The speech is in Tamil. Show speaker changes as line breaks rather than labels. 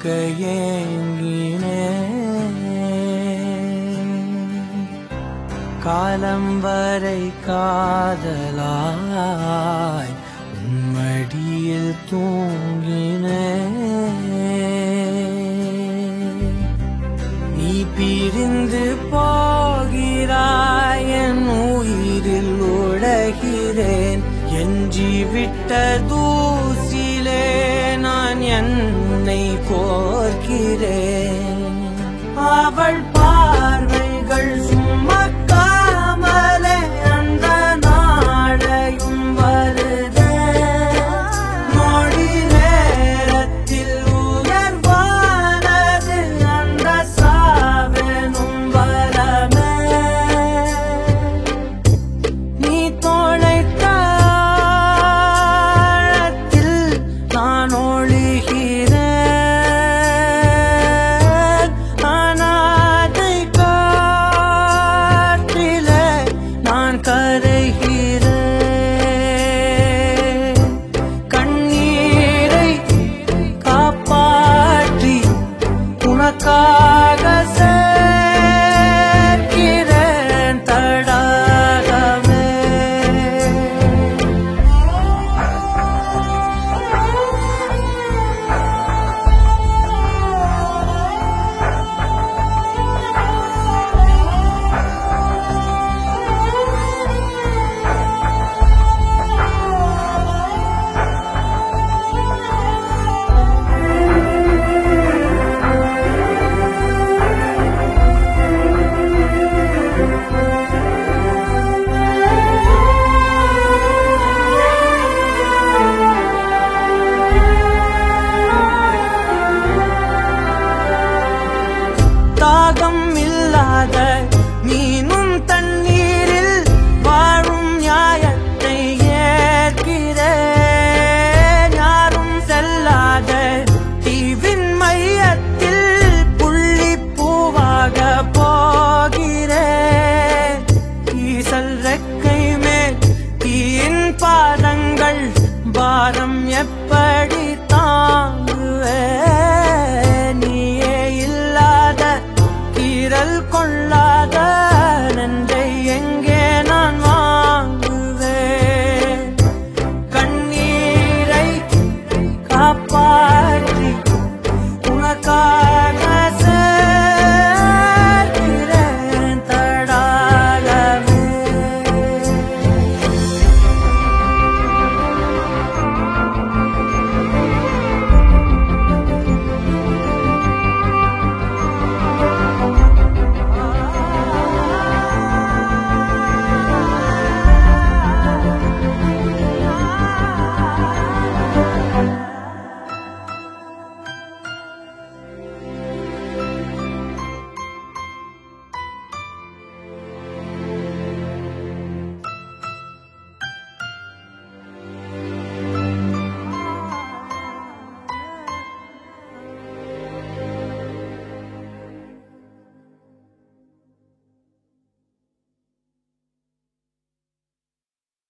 பார்க்க ஏங்கினேன் காலம் வரை காதலாய் உன்மடியில் தூங்கினேன் நீ பிரிந்து போகிறாய் என் உயிரில் உழகிறேன் எஞ்சி விட்ட தூசிலே நான் என்னை கோர்க்கிறேன் அவள் பார்வைகள் சுமக்காமலே அந்த நாளையும் வருதே நொடி நேரத்தில் உயர்வானது அந்த சாவெனும் வரமே நீ தொலைத்த ஆழத்தில் நான் ஒழிகிறேன் அனாதை காற்றிலே நான் கரைகிறேன் கண்ணீரை காப்பாற்றி உனக்கா